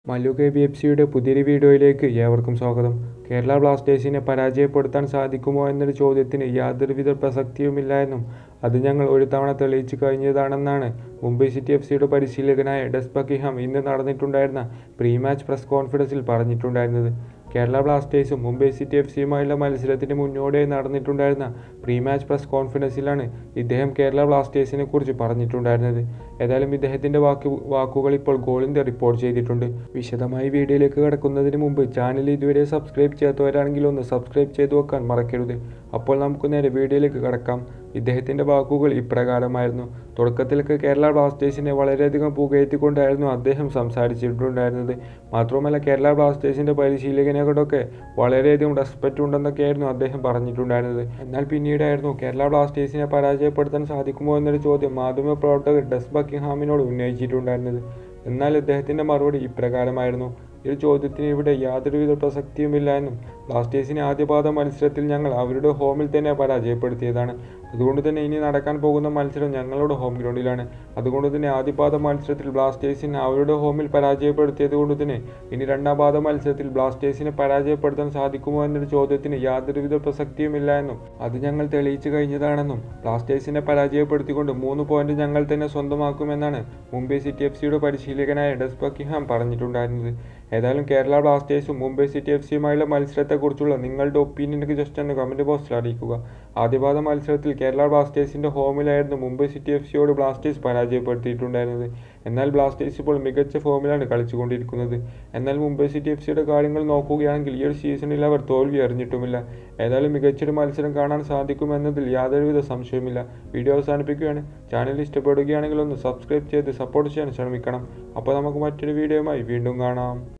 Mallu K B F സിയുടെ പുതിയൊരു വീഡിയോയിലേക്ക് ഏവർക്കും സ്വാഗതം കേരള ബ്ലാസ്റ്റേഴ്സിനെ പരാജയപ്പെടുത്താൻ സാധിക്കുമോ എന്നൊരു ചോദ്യത്തിന് യാതൊരുവിധ പ്രസക്തിയുമില്ല എന്നും അത് ഞങ്ങൾ ഒരു തവണ തെളിയിച്ചു കഴിഞ്ഞതാണെന്നാണ് മുംബൈ സിറ്റി എഫ് സിയുടെ പരിശീലകനായ ഡെസ് ബക്കിഹാം ഇന്ന് നടന്നിട്ടുണ്ടായിരുന്ന പ്രീ മാച്ച് പ്രസ് കോൺഫറൻസിൽ പറഞ്ഞിട്ടുണ്ടായിരുന്നത് കേരള ബ്ലാസ്റ്റേഴ്സും മുംബൈ സിറ്റി എഫ് സിയുമായുള്ള മത്സരത്തിന് മുന്നോടിയായി നടന്നിട്ടുണ്ടായിരുന്ന പ്രീ മാച്ച് പ്രസ് കോൺഫറൻസിലാണ് ഇദ്ദേഹം കേരള ബ്ലാസ്റ്റേഴ്സിനെ കുറിച്ച് പറഞ്ഞിട്ടുണ്ടായിരുന്നത് ഏതായാലും ഇദ്ദേഹത്തിന്റെ വാക്ക് വാക്കുകൾ ഇപ്പോൾ ഗോളിന്റെ റിപ്പോർട്ട് ചെയ്തിട്ടുണ്ട് വിശദമായി വീഡിയോയിലേക്ക് കടക്കുന്നതിന് മുമ്പ് ചാനൽ ഇതുവരെ സബ്സ്ക്രൈബ് ചെയ്യാത്തവരാണെങ്കിൽ ഒന്ന് സബ്സ്ക്രൈബ് ചെയ്തു വെക്കാൻ മറക്കരുത് അപ്പോൾ നമുക്ക് നേരെ വീഡിയോയിലേക്ക് കടക്കാം ഇദ്ദേഹത്തിന്റെ വാക്കുകൾ ഇപ്രകാരമായിരുന്നു തുടക്കത്തിലൊക്കെ കേരള ബ്ലാസ്റ്റേഴ്സിനെ വളരെയധികം പുകയറ്റിക്കൊണ്ടായിരുന്നു അദ്ദേഹം സംസാരിച്ചിട്ടുണ്ടായിരുന്നത് മാത്രമല്ല കേരള ബ്ലാസ്റ്റേഴ്സിന്റെ പരിശീലകനെക്കൊണ്ടൊക്കെ വളരെയധികം റെസ്പെക്റ്റ് ഉണ്ടെന്നൊക്കെയായിരുന്നു അദ്ദേഹം പറഞ്ഞിട്ടുണ്ടായിരുന്നത് എന്നാൽ പിന്നീടായിരുന്നു കേരള ബ്ലാസ്റ്റേഴ്സിനെ പരാജയപ്പെടുത്താൻ സാധിക്കുമോ എന്നൊരു ചോദ്യം മാധ്യമപ്രവർത്തകർ ഡെസ് ബക്കിംഗ്ഹാമിനോട് ഉന്നയിച്ചിട്ടുണ്ടായിരുന്നത് എന്നാൽ ഇദ്ദേഹത്തിന്റെ മറുപടി ഇപ്രകാരമായിരുന്നു ഈ ചോദ്യത്തിന് ഇവിടെ യാതൊരുവിധ പ്രസക്തിയുമില്ല എന്നും ബ്ലാസ്റ്റേഴ്സിനെ ആദ്യപാദ മത്സരത്തിൽ ഞങ്ങൾ അവരുടെ ഹോമിൽ തന്നെ പരാജയപ്പെടുത്തിയതാണ് അതുകൊണ്ട് തന്നെ ഇനി നടക്കാൻ പോകുന്ന മത്സരം ഞങ്ങളുടെ ഹോം ഗ്രൗണ്ടിലാണ് അതുകൊണ്ട് തന്നെ ആദ്യപാദ മത്സരത്തിൽ ബ്ലാസ്റ്റേഴ്സിനെ അവരുടെ ഹോമിൽ പരാജയപ്പെടുത്തിയത് കൊണ്ട് തന്നെ ഇനി രണ്ടാം പാദ മത്സരത്തിൽ ബ്ലാസ്റ്റേഴ്സിനെ പരാജയപ്പെടുത്താൻ സാധിക്കുമോ എന്നൊരു ചോദ്യത്തിന് യാതൊരുവിധ പ്രസക്തിയുമില്ല എന്നും അത് ഞങ്ങൾ തെളിയിച്ചു കഴിഞ്ഞതാണെന്നും ബ്ലാസ്റ്റേഴ്സിനെ പരാജയപ്പെടുത്തിക്കൊണ്ട് മൂന്ന് പോയിന്റ് ഞങ്ങൾ തന്നെ സ്വന്തമാക്കുമെന്നാണ് മുംബൈ സിറ്റി എഫ് സിയുടെ പരിശീലകനായ ഡെസ് ബക്കിഹാം പറഞ്ഞിട്ടുണ്ടായിരുന്നത് ഏതായാലും കേരള ബ്ലാസ്റ്റേഴ്സും മുംബൈ സിറ്റി എഫ് സിയുമായുള്ള മത്സരത്തെക്കുറിച്ചുള്ള നിങ്ങളുടെ ഒപ്പീനിയനൊക്കെ ജസ്റ്റ് ഒന്ന് കമൻറ്റ് ബോക്സിൽ അറിയിക്കുക ആദ്യപാദ മത്സരത്തിൽ കേരള ബ്ലാസ്റ്റേഴ്സിന്റെ ഹോമിലായിരുന്നു മുംബൈ സിറ്റി എഫ് സിയോട് ബ്ലാസ്റ്റേഴ്സ് പരാജയപ്പെടുത്തിയിട്ടുണ്ടായിരുന്നത് എന്നാൽ ബ്ലാസ്റ്റേഴ്സ് ഇപ്പോൾ മികച്ച ഫോമിലാണ് കളിച്ചുകൊണ്ടിരിക്കുന്നത് എന്നാൽ മുംബൈ സിറ്റി എഫ് സിയുടെ കാര്യങ്ങൾ നോക്കുകയാണെങ്കിൽ ഈ ഒരു സീസണിൽ അവർ തോൽവി അറിഞ്ഞിട്ടുമില്ല ഏതായാലും മികച്ചൊരു മത്സരം കാണാൻ സാധിക്കുമെന്നതിൽ യാതൊരുവിധ സംശയവുമില്ല വീഡിയോ അവസാനിപ്പിക്കുകയാണ് ചാനൽ ഇഷ്ടപ്പെടുകയാണെങ്കിൽ ഒന്ന് സബ്സ്ക്രൈബ് ചെയ്ത് സപ്പോർട്ട് ചെയ്യാൻ ശ്രമിക്കണം അപ്പോൾ നമുക്ക് മറ്റൊരു വീഡിയോയുമായി വീണ്ടും കാണാം